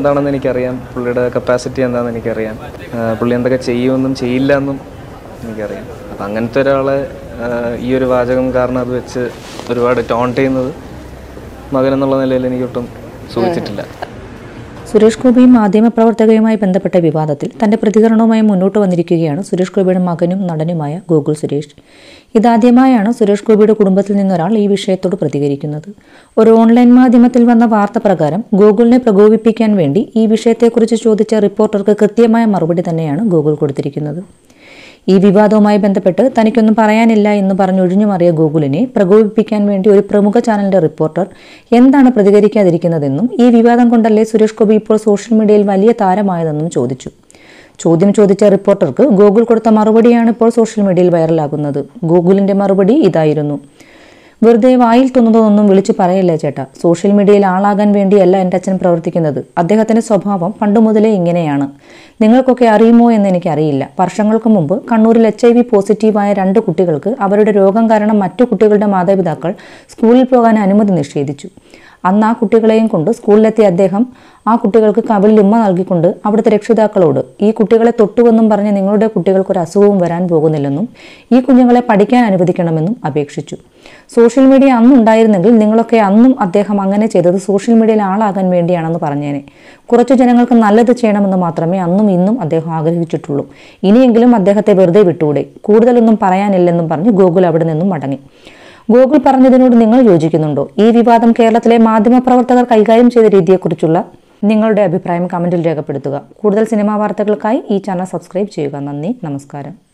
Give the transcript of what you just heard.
എന്താണെന്ന് എനിക്കറിയാം പുള്ളിയുടെ കപ്പാസിറ്റി എന്താണെന്ന് എനിക്കറിയാം ആ, പുള്ളി എന്തൊക്കെ ചെയ്യുമെന്നും ചെയ്യില്ല എന്നും എനിക്കറിയാം അപ്പം അങ്ങനത്തെ ഒരാളെ ആ, ഈ ഒരു വാചകം കാരണം അത് വെച്ച് ഒരുപാട് ടോണ്ട് ചെയ്യുന്നത് മകൻ എന്നുള്ള നിലയിൽ എനിക്കൊട്ടും സുഖിച്ചിട്ടില്ല സുരേഷ് ഗോപിയും മാധ്യമപ്രവർത്തകയുമായി ബന്ധപ്പെട്ട വിവാദത്തിൽ തന്റെ പ്രതികരണവുമായി മുന്നോട്ട് വന്നിരിക്കുകയാണ് സുരേഷ് ഗോപിയുടെ മകനും നടനുമായ ഗോകുൽ സുരേഷ് ഇതാദ്യമായാണ് സുരേഷ് ഗോപിയുടെ കുടുംബത്തിൽ നിന്നൊരാൾ ഈ വിഷയത്തോട് പ്രതികരിക്കുന്നത് ഒരു ഓൺലൈൻ മാധ്യമത്തിൽ വന്ന വാർത്ത പ്രകാരം ഗൂഗിളിനെ പ്രകോപിപ്പിക്കാൻ വേണ്ടി ഈ വിഷയത്തെക്കുറിച്ച് ചോദിച്ച റിപ്പോർട്ടർക്ക് കൃത്യമായ മറുപടി തന്നെയാണ് ഗൂഗിൾ കൊടുത്തിരിക്കുന്നത് ഈ വിവാദവുമായി ബന്ധപ്പെട്ട് തനിക്കൊന്നും പറയാനില്ല എന്ന് പറഞ്ഞൊഴിഞ്ഞു മാറിയ ഗൂഗിളിനെ പ്രകോപിപ്പിക്കാൻ വേണ്ടി ഒരു പ്രമുഖ ചാനലിന്റെ റിപ്പോർട്ടർ എന്താണ് പ്രതികരിക്കാതിരിക്കുന്നതെന്നും ഈ വിവാദം കൊണ്ടല്ലേ സുരേഷ് ഗോപി ഇപ്പോൾ സോഷ്യൽ മീഡിയയിൽ വലിയ താരമായതെന്നും ചോദിച്ചു ചോദ്യം ചോദിച്ച റിപ്പോർട്ടർക്ക് ഗൂഗിൾ കൊടുത്ത മറുപടിയാണ് ഇപ്പോൾ സോഷ്യൽ മീഡിയയിൽ വൈറലാകുന്നത് ഗൂഗിളിന്റെ മറുപടി ഇതായിരുന്നു വെറുതെ വായിൽ തോന്നുന്നതൊന്നും വിളിച്ചു പറയല്ലേ ചേട്ടാ സോഷ്യൽ മീഡിയയിൽ ആളാകാൻ വേണ്ടിയല്ല എൻ്റെ അച്ഛൻ പ്രവർത്തിക്കുന്നത് അദ്ദേഹത്തിന്റെ സ്വഭാവം പണ്ടു മുതലേ ഇങ്ങനെയാണ് നിങ്ങൾക്കൊക്കെ അറിയുമോ എന്ന് എനിക്കറിയില്ല വർഷങ്ങൾക്ക് മുമ്പ് കണ്ണൂരിൽ എച്ച് ഐ വി പോസിറ്റീവായ രണ്ട് കുട്ടികൾക്ക് അവരുടെ രോഗം കാരണം മറ്റു കുട്ടികളുടെ മാതാപിതാക്കൾ സ്കൂളിൽ പോകാൻ അനുമതി നിഷേധിച്ചു അന്ന് ആ കുട്ടികളെയും കൊണ്ട് സ്കൂളിലെത്തിയ അദ്ദേഹം ആ കുട്ടികൾക്ക് കവിളിൽ ഉമ്മ നൽകിക്കൊണ്ട് അവിടുത്തെ രക്ഷിതാക്കളോട് ഈ കുട്ടികളെ തൊട്ടുവെന്നും പറഞ്ഞ് നിങ്ങളുടെ കുട്ടികൾക്ക് ഒരു അസുഖവും വരാൻ പോകുന്നില്ലെന്നും ഈ കുഞ്ഞുങ്ങളെ പഠിക്കാൻ അനുവദിക്കണമെന്നും അപേക്ഷിച്ചു സോഷ്യൽ മീഡിയ അന്ന് ഉണ്ടായിരുന്നെങ്കിൽ നിങ്ങളൊക്കെ അന്നും അദ്ദേഹം അങ്ങനെ ചെയ്തത് സോഷ്യൽ മീഡിയയിൽ ആളാകാൻ വേണ്ടിയാണെന്ന് പറഞ്ഞേനെ കുറച്ചു ജനങ്ങൾക്ക് നല്ലത് ചെയ്യണമെന്ന് മാത്രമേ അന്നും ഇന്നും അദ്ദേഹം ആഗ്രഹിച്ചിട്ടുള്ളൂ ഇനിയെങ്കിലും അദ്ദേഹത്തെ വെറുതെ വിട്ടുകൂടെ കൂടുതലൊന്നും പറയാനില്ലെന്നും പറഞ്ഞ് ഗോകുൽ അവിടെ നിന്നും മടങ്ങി ഗൂഗിൾ പറഞ്ഞതിനോട് നിങ്ങൾ യോജിക്കുന്നുണ്ടോ ഈ വിവാദം കേരളത്തിലെ മാധ്യമപ്രവർത്തകർ കൈകാര്യം ചെയ്ത രീതിയെക്കുറിച്ചുള്ള നിങ്ങളുടെ അഭിപ്രായം കമന്റിൽ രേഖപ്പെടുത്തുക കൂടുതൽ സിനിമാ വാർത്തകൾക്കായി ഈ ചാനൽ സബ്സ്ക്രൈബ് ചെയ്യുക നന്ദി നമസ്കാരം